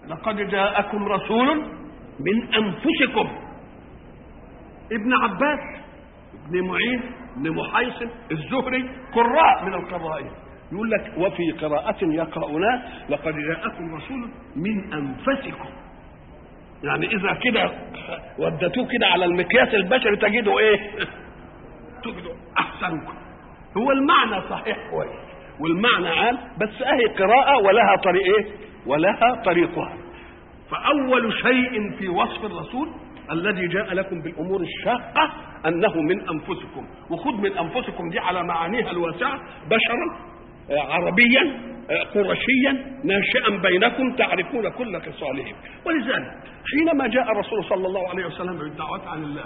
لقد جاءكم رسول من انفسكم ابن عباس ابن معين ابن محيصن الزهري قراء من القرائين يقول لك وفي قراءة يقرؤنا لقد جاءكم رسول من أنفسكم يعني إذا كده ودتوه كده على المقياس البشري تجدوا إيه؟ تجدوا أحسنكم هو المعنى صحيح كويس والمعنى عام بس أهي قراءة ولها طريق إيه؟ ولها طريقها فأول شيء في وصف الرسول الذي جاء لكم بالامور الشاقه انه من انفسكم وخذ من انفسكم دي على معانيها الواسعه بشرا عربيا قرشيا ناشئا بينكم تعرفون كل خصالهم ولذلك حينما جاء الرسول صلى الله عليه وسلم بالدعوات عن الله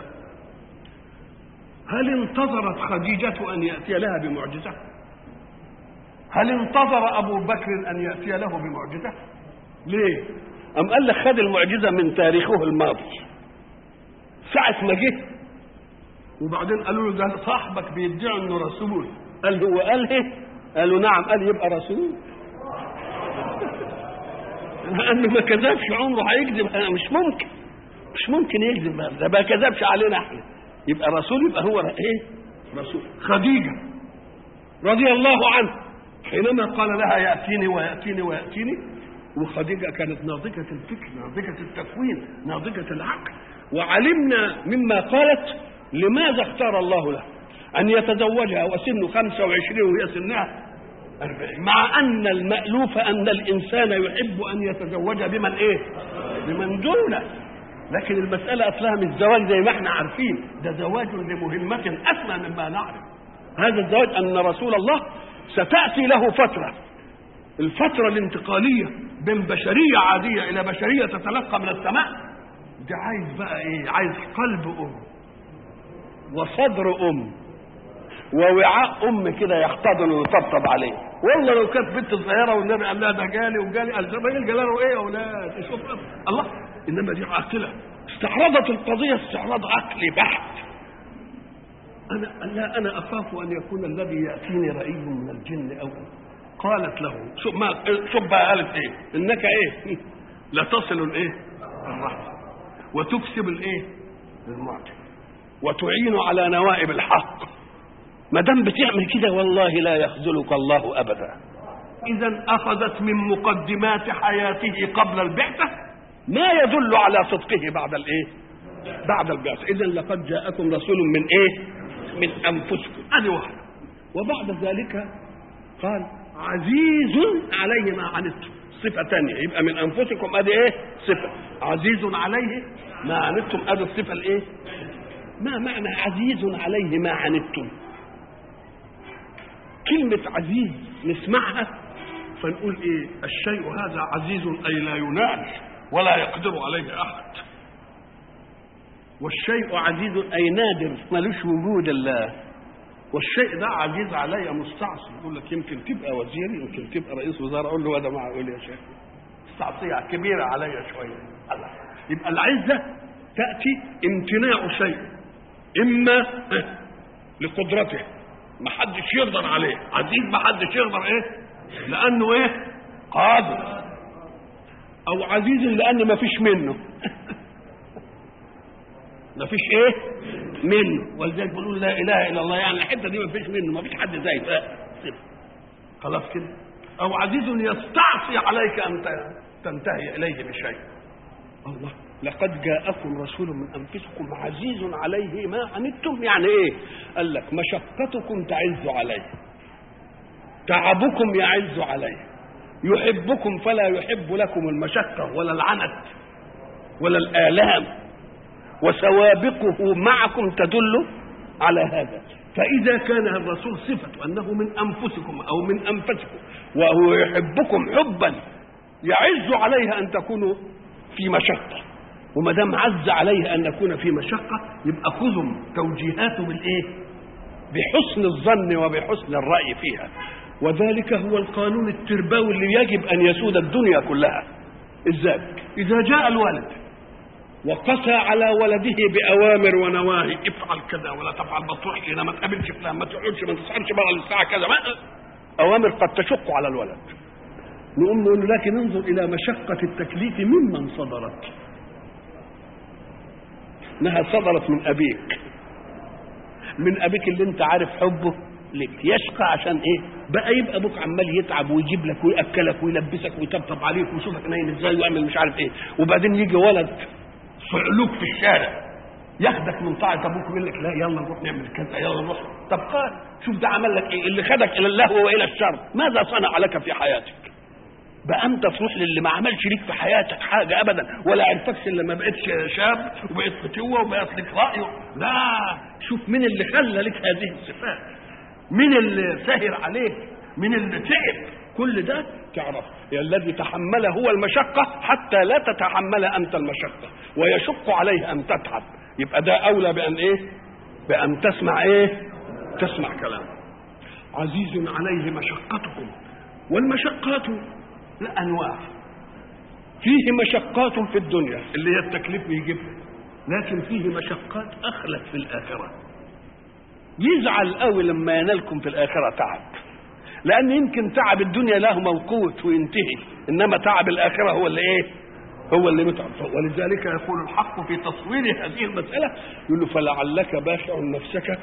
هل انتظرت خديجة أن يأتي لها بمعجزة؟ هل انتظر أبو بكر أن يأتي له بمعجزة؟ ليه؟ أم قال لك خد المعجزة من تاريخه الماضي ساعة ما جه وبعدين قالوا له ده صاحبك بيدعي انه رسول قال هو قال ايه؟ قالوا نعم قال يبقى رسول لانه ما كذبش عمره هيكذب مش ممكن مش ممكن يكذب ده ما كذبش علينا احنا يبقى رسول يبقى هو ايه؟ رسول خديجه رضي الله عنها حينما قال لها ياتيني وياتيني وياتيني وخديجه كانت ناضجه الفكر ناضجه التكوين ناضجه العقل وعلمنا مما قالت لماذا اختار الله له أن يتزوجها وسنه 25 وهي سنها 40 مع أن المألوف أن الإنسان يحب أن يتزوج بمن إيه؟ بمن دونه لكن المسألة أصلها مش زواج زي ما احنا عارفين ده زواج لمهمة أسمى مما نعرف هذا الزواج أن رسول الله ستأتي له فترة الفترة الانتقالية بين بشرية عادية إلى بشرية تتلقى من السماء ده عايز بقى ايه عايز قلب ام وصدر ام ووعاء ام كده يحتضن ويطبطب عليه والله لو كانت بنت صغيره والنبي قال لها ده جالي وجالي قال ده الراجل جلاله ايه يا اولاد شوف الله انما دي عاقله استعرضت القضيه استعراض عقلي بحت انا لا انا اخاف ان يكون الذي ياتيني رأي من الجن او قالت له شوف ما شوف بقى قالت ايه انك ايه لا تصل الايه الرحمه وتكسب الايه المعجم وتعين على نوائب الحق ما دام بتعمل كده والله لا يخذلك الله ابدا اذا اخذت من مقدمات حياته قبل البعثه ما يدل على صدقه بعد الايه بعد البعثه اذا لقد جاءكم رسول من ايه من انفسكم ادي واحده وبعد ذلك قال عزيز عليه ما عنتم صفة تانية يبقى من أنفسكم أدي إيه؟ صفة عزيز عليه ما عنتم أدي الصفة الإيه؟ ما معنى عزيز عليه ما عنتم؟ كلمة عزيز نسمعها فنقول إيه؟ الشيء هذا عزيز أي لا ينال ولا يقدر عليه أحد والشيء عزيز أي نادر ملوش وجود الله والشيء ده عزيز عليا مستعصي يقول لك يمكن تبقى وزير يمكن تبقى رئيس وزراء اقول له هذا معقول يا شيخ مستعصيه كبيره عليا شويه الله يبقى العزه تاتي امتناع شيء اما لقدرته ما حدش يقدر عليه عزيز ما حدش يقدر ايه لانه ايه قادر او عزيز لان ما فيش منه ما فيش ايه منه ولذلك بيقولوا لا اله الا الله يعني الحته دي ما فيش منه ما فيش حد زيه خلاص كده او عزيز يستعصي عليك ان تنتهي اليه بشيء الله لقد جاءكم رسول من انفسكم عزيز عليه ما عنتم يعني ايه قال لك مشقتكم تعز عليه تعبكم يعز عليه يحبكم فلا يحب لكم المشقه ولا العنت ولا الالام وسوابقه معكم تدل على هذا فإذا كان الرسول صفة أنه من أنفسكم أو من أنفسكم وهو يحبكم حبا يعز عليه أن تكونوا في مشقة وما دام عز عليه أن نكون في مشقة يبقى خذوا توجيهاته بالإيه؟ بحسن الظن وبحسن الرأي فيها وذلك هو القانون التربوي اللي يجب أن يسود الدنيا كلها إزاي؟ إذا جاء الولد وقسى على ولده باوامر ونواهي افعل كذا ولا تفعل ما تروح هنا ما تقابلش فلان ما تقعدش ما تسهرش بره الساعه كذا ما اوامر قد تشق على الولد نقوم نقول له لكن انظر الى مشقه التكليف ممن صدرت انها صدرت من ابيك من ابيك اللي انت عارف حبه لك يشقى عشان ايه بقى يبقى ابوك عمال يتعب ويجيب لك وياكلك ويلبسك ويطبطب عليك ويشوفك نايم ازاي ويعمل مش عارف ايه وبعدين يجي ولد صعلوك في الشارع ياخدك من طاعه ابوك ويقول لك لا يلا نروح نعمل كذا يلا نروح طب قال شوف ده عمل لك ايه اللي خدك الى اللهو والى الشر ماذا صنع لك في حياتك بقى انت تروح للي ما عملش ليك في حياتك حاجه ابدا ولا عرفكش الا لما بقيتش شاب وبقيت فتوه وبقيت لك راي لا شوف مين اللي خلى لك هذه الصفات مين اللي سهر عليك مين اللي تعب كل ده تعرف الذي تحمل هو المشقة حتى لا تتحمل أنت المشقة ويشق عليه أن تتعب يبقى ده أولى بأن إيه بأن تسمع إيه تسمع كلامه عزيز عليه مشقتكم والمشقات لأنواع فيه مشقات في الدنيا اللي هي التكليف بيجيبها لكن فيه مشقات أخلف في الآخرة يزعل قوي لما ينالكم في الآخرة تعب لأن يمكن تعب الدنيا له موقوت وينتهي إنما تعب الآخرة هو اللي إيه هو اللي متعب ولذلك يقول الحق في تصوير هذه المسألة يقول له فلعلك باخع نفسك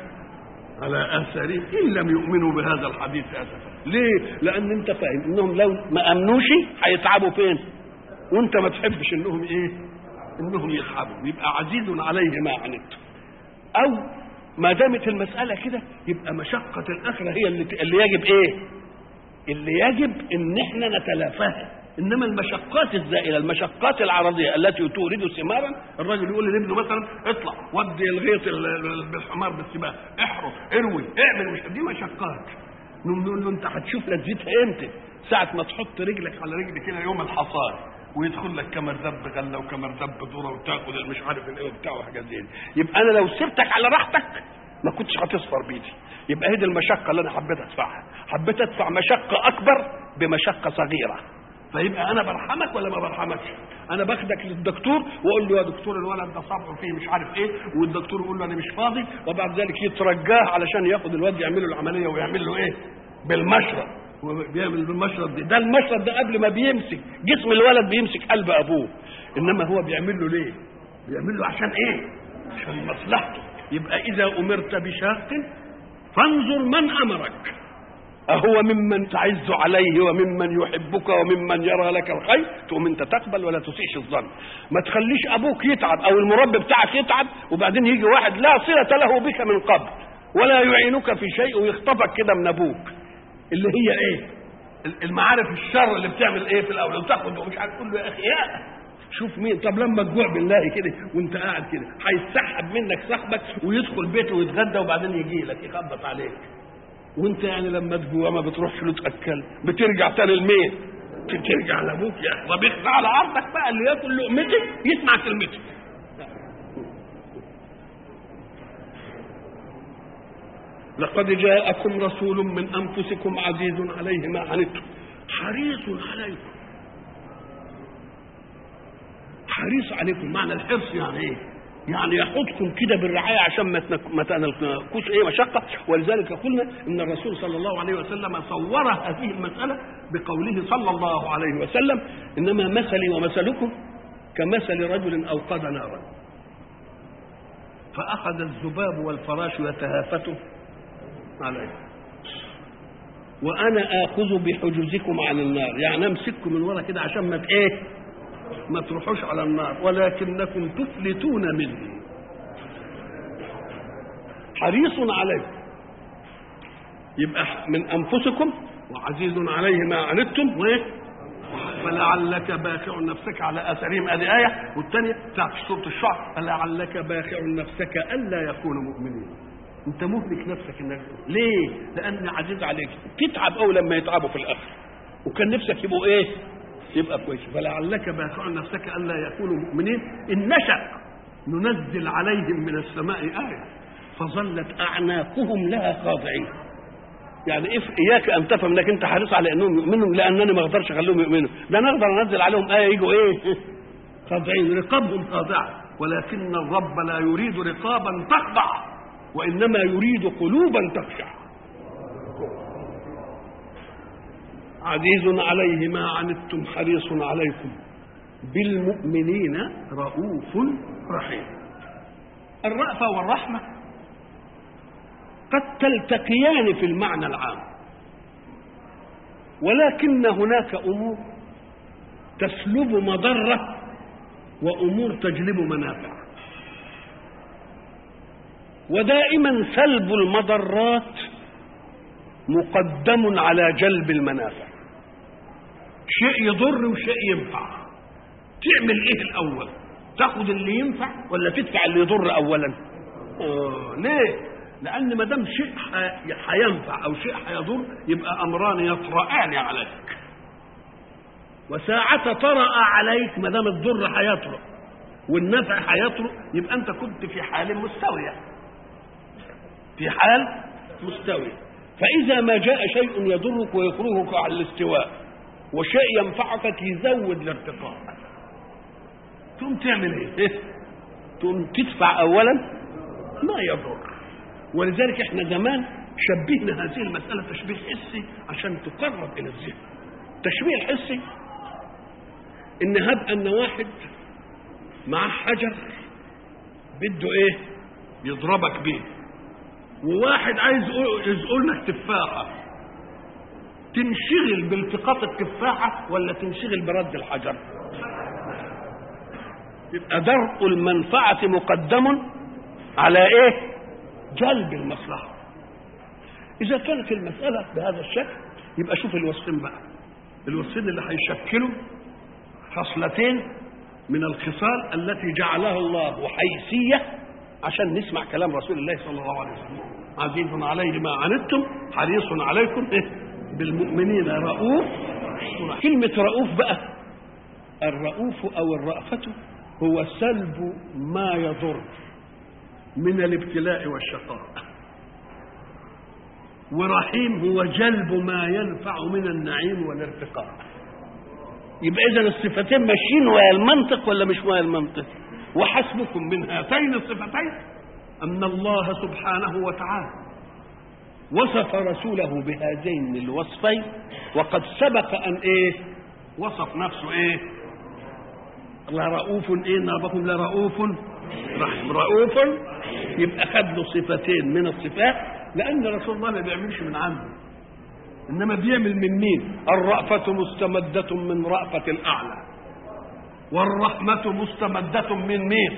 على آثارهم إن لم يؤمنوا بهذا الحديث أسفا ليه؟ لأن أنت فاهم إنهم لو ما أمنوش هيتعبوا فين؟ وأنت ما تحبش إنهم إيه؟ إنهم يتعبوا يبقى عزيز عليه ما عنتم أو ما دامت المسألة كده يبقى مشقة الآخرة هي اللي, اللي يجب إيه؟ اللي يجب إن إحنا نتلافاها إنما المشقات الزائلة المشقات العرضية التي تورد ثمارا الراجل يقول لابنه مثلا اطلع ودي الغيط بالحمار بالسباق احرس اروي اعمل مش دي مشقات نقول له انت هتشوف لذتها امتى ساعة ما تحط رجلك على رجل كده يوم الحصاد ويدخل لك كمرزب غله وكمرزب ذره وتاخد مش عارف الايه وبتاع وحاجات زي دي يبقى انا لو سبتك على راحتك ما كنتش هتصفر بيدي يبقى هي دي المشقه اللي انا حبيت ادفعها حبيت ادفع مشقه اكبر بمشقه صغيره فيبقى انا برحمك ولا ما برحمكش انا باخدك للدكتور واقول له يا دكتور الولد ده صبعه فيه مش عارف ايه والدكتور يقول له انا مش فاضي وبعد ذلك يترجاه علشان ياخد الواد يعمل له العمليه ويعمل له ايه بالمشرط بيعمل بالمشرط دي ده المشرط ده قبل ما بيمسك جسم الولد بيمسك قلب ابوه انما هو بيعمل له ليه بيعمل له عشان ايه عشان مصلحته يبقى اذا امرت بشاق فانظر من امرك أهو ممن تعز عليه وممن يحبك وممن يرى لك الخير تقوم انت تقبل ولا تسيئش الظن ما تخليش ابوك يتعب او المربي بتاعك يتعب وبعدين يجي واحد لا صلة له بك من قبل ولا يعينك في شيء ويخطفك كده من ابوك اللي هي ايه المعارف الشر اللي بتعمل ايه في الاول وتاخد ومش عارف تقول له يا اخي يا شوف مين طب لما تجوع بالله كده وانت قاعد كده هيسحب منك صاحبك ويدخل بيته ويتغدى وبعدين يجي لك يخبط عليك وانت يعني لما تجوع ما بتروحش له تاكل بترجع تاني لمين ترجع لابوك يا اخي طب اخفى على عرضك بقى اللي ياكل لقمتك يسمع كلمتك لقد جاءكم رسول من انفسكم عزيز عليه ما عنتم حريص عليكم حريص عليكم معنى الحرص يعني ايه يعني يحطكم كده بالرعايه عشان ما تنالكوش ايه مشقه ولذلك قلنا ان الرسول صلى الله عليه وسلم صور هذه المساله بقوله صلى الله عليه وسلم انما مثلي ومثلكم كمثل رجل اوقد نارا فاخذ الذباب والفراش يتهافته عليه وانا اخذ بحجوزكم عن النار يعني امسككم من ورا كده عشان ما ايه ما تروحوش على النار ولكنكم تفلتون مني حريص عليكم يبقى من انفسكم وعزيز عليه ما عنتم وايه فلعلك باخع نفسك على اثرهم ادي ايه والثانيه بتاعت سوره الشعر فلعلك باخع نفسك الا يكونوا مؤمنين انت مهلك نفسك انك ليه؟ لان عزيز عليك تتعب قوي لما يتعبوا في الاخر وكان نفسك يبقوا ايه؟ يبقى كويس فلعلك باخع نفسك الا يكونوا مؤمنين ان نشا ننزل عليهم من السماء ايه فظلت اعناقهم لها خاضعين يعني إف اياك ان تفهم انك انت حريص على انهم يؤمنوا لانني ما اقدرش اخليهم يؤمنوا ده انا اقدر انزل عليهم ايه يجوا ايه خاضعين رقابهم خاضعه ولكن الرب لا يريد رقابا تخضع وانما يريد قلوبا تخشع عزيز عليه ما عنتم حريص عليكم بالمؤمنين رؤوف رحيم الرأفة والرحمة قد تلتقيان في المعنى العام ولكن هناك أمور تسلب مضرة وأمور تجلب منافع ودائما سلب المضرات مقدم على جلب المنافع شيء يضر وشيء ينفع تعمل ايه الاول تاخد اللي ينفع ولا تدفع اللي يضر اولا آه ليه لان ما دام شيء هينفع او شيء هيضر يبقى امران يطرأان عليك وساعة طرأ عليك ما دام الضر هيطرأ والنفع هيطرأ يبقى انت كنت في حال مستويه في حال مستوي فإذا ما جاء شيء يضرك ويكرهك على الاستواء وشيء ينفعك يزود الارتقاء تقوم تعمل ايه؟ تقوم تدفع اولا ما يضر ولذلك احنا زمان شبهنا هذه المسألة تشبيه حسي عشان تقرب إلى الذهن تشبيه الحسي إن هب أن واحد معاه حجر بده إيه؟ يضربك بيه وواحد عايز يقول لك تفاحه تنشغل بالتقاط التفاحه ولا تنشغل برد الحجر يبقى درء المنفعه مقدم على ايه جلب المصلحه اذا كانت المساله بهذا الشكل يبقى شوف الوصفين بقى الوصفين اللي هيشكلوا خصلتين من الخصال التي جعلها الله حيثيه عشان نسمع كلام رسول الله صلى الله عليه وسلم عزيز عليه ما عنتم حريص عليكم إيه؟ بالمؤمنين رؤوف كلمة رؤوف بقى الرؤوف أو الرأفة هو سلب ما يضر من الابتلاء والشقاء ورحيم هو جلب ما ينفع من النعيم والارتقاء يبقى إذا الصفتين ماشيين ويا المنطق ولا مش ويا المنطق؟ وحسبكم من هاتين الصفتين ان الله سبحانه وتعالى وصف رسوله بهذين الوصفين وقد سبق ان ايه وصف نفسه ايه لرؤوف ايه نابكم لرؤوف رحم رؤوف يبقى خد له صفتين من الصفات لان رسول الله ما بيعملش من عنده انما بيعمل من مين الرأفة مستمدة من رأفة الاعلى والرحمة مستمدة من مين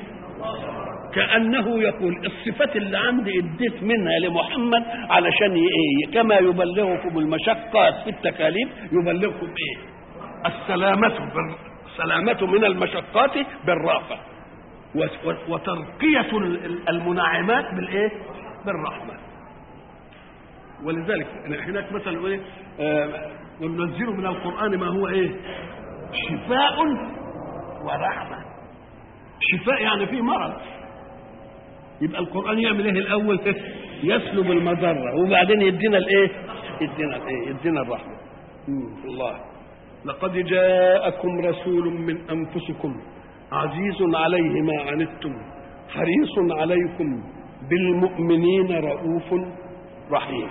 كأنه يقول الصفات اللي عندي اديت منها لمحمد علشان ايه كما يبلغكم المشقات في التكاليف يبلغكم ايه السلامة السلامة من المشقات بالرأفة وترقية المنعمات بالايه بالرحمة ولذلك هناك مثلا ايه آه وننزل من القرآن ما هو ايه شفاء ورحمة شفاء يعني فيه مرض يبقى القرآن يعمل ايه الأول يسلب المضرة وبعدين يدينا الايه يدينا الايه يدينا الرحمة الله لقد جاءكم رسول من أنفسكم عزيز عليه ما عنتم حريص عليكم بالمؤمنين رؤوف رحيم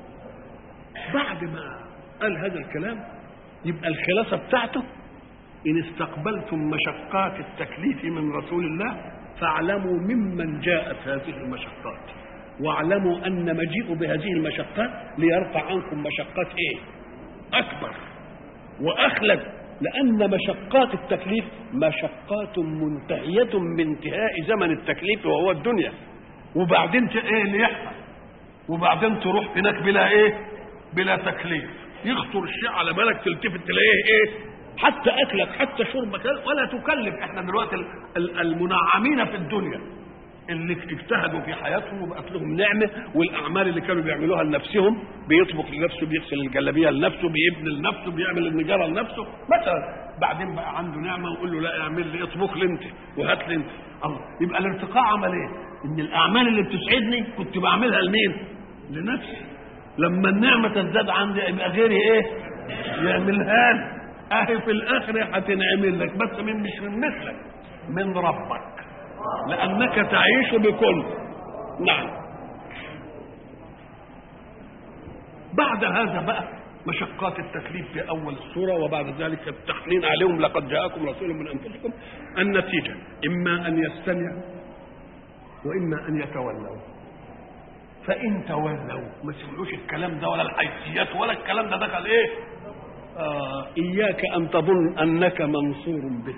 بعد ما قال هذا الكلام يبقى الخلاصة بتاعته إن استقبلتم مشقات التكليف من رسول الله فاعلموا ممن جاءت هذه المشقات واعلموا أن مجيء بهذه المشقات ليرفع عنكم مشقات إيه أكبر وأخلد لأن مشقات التكليف مشقات منتهية بانتهاء زمن التكليف وهو الدنيا وبعدين ايه اللي يحصل وبعدين تروح هناك بلا ايه بلا تكليف يخطر الشيء على بالك تلتفت تلاقيه ايه حتى اكلك حتى شربك ولا تكلف احنا دلوقتي المنعمين في الدنيا اللي اجتهدوا في حياتهم وبقت لهم نعمه والاعمال اللي كانوا بيعملوها لنفسهم بيطبخ لنفسه بيغسل الجلابيه لنفسه بيبني لنفسه بيعمل النجاره لنفسه مثلا بعدين بقى عنده نعمه ويقول له لا اعمل لي اطبخ لي انت وهات لي انت الله يبقى الارتقاء عمل ايه؟ ان الاعمال اللي بتسعدني كنت بعملها لمين؟ لنفسي لما النعمه تزداد عندي يبقى غيري ايه؟ يعملها لي اهي في الاخر هتنعمل لك بس من مش من مثلك من ربك لانك تعيش بكل نعم بعد هذا بقى مشقات التكليف في اول السوره وبعد ذلك التحنين عليهم لقد جاءكم رسول من انفسكم النتيجه اما ان يستمعوا واما ان يتولوا فان تولوا ما سمعوش الكلام ده ولا الحيثيات ولا الكلام ده دخل ايه آه اياك ان تظن انك منصور به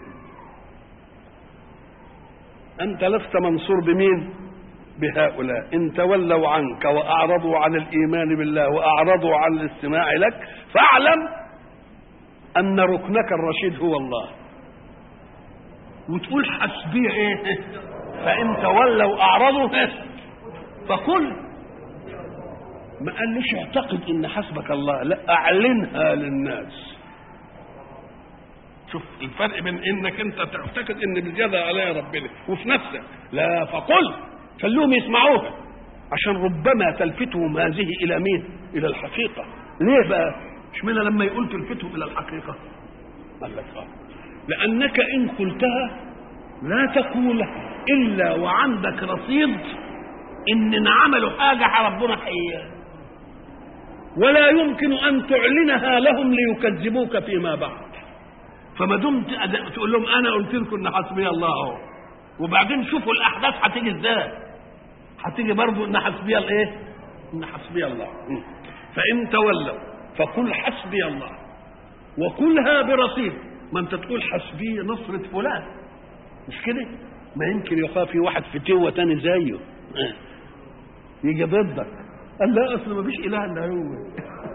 انت لست منصور بمين بهؤلاء ان تولوا عنك واعرضوا عن الايمان بالله واعرضوا عن الاستماع لك فاعلم ان ركنك الرشيد هو الله وتقول حسبي ايه فان تولوا اعرضوا فقل ما قالش اعتقد ان حسبك الله لا اعلنها للناس شوف الفرق بين انك انت تعتقد ان بزياده عليا ربنا وفي نفسك لا فقل خلوهم يسمعوها عشان ربما تلفتهم هذه الى مين؟ الى الحقيقه ليه بقى؟ اشمعنى لما يقول تلفتهم الى الحقيقه؟ قال لك اه لانك ان قلتها لا تقولها الا وعندك رصيد ان عملوا حاجه ربنا حقيقة ولا يمكن ان تعلنها لهم ليكذبوك فيما بعد فما دمت تقول لهم انا قلت لكم ان حسبي الله اهو وبعدين شوفوا الاحداث هتيجي ازاي هتيجي برضه ان حسبي الايه ان حسبي الله فان تولوا فقل حسبي الله وكلها برصيد ما انت تقول حسبي نصرة فلان مش كده ما يمكن يخاف في واحد فتوة تاني زيه يجي ضدك قال لا اصل ما فيش اله الا هو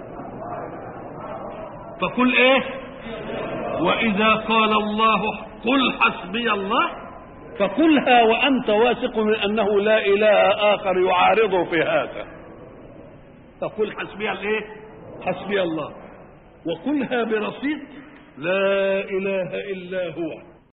فقل ايه واذا قال الله قل حسبي الله فقلها وانت واثق من انه لا اله اخر يعارضه في هذا فقل حسبي الايه حسبي الله وقلها برصيد لا اله الا هو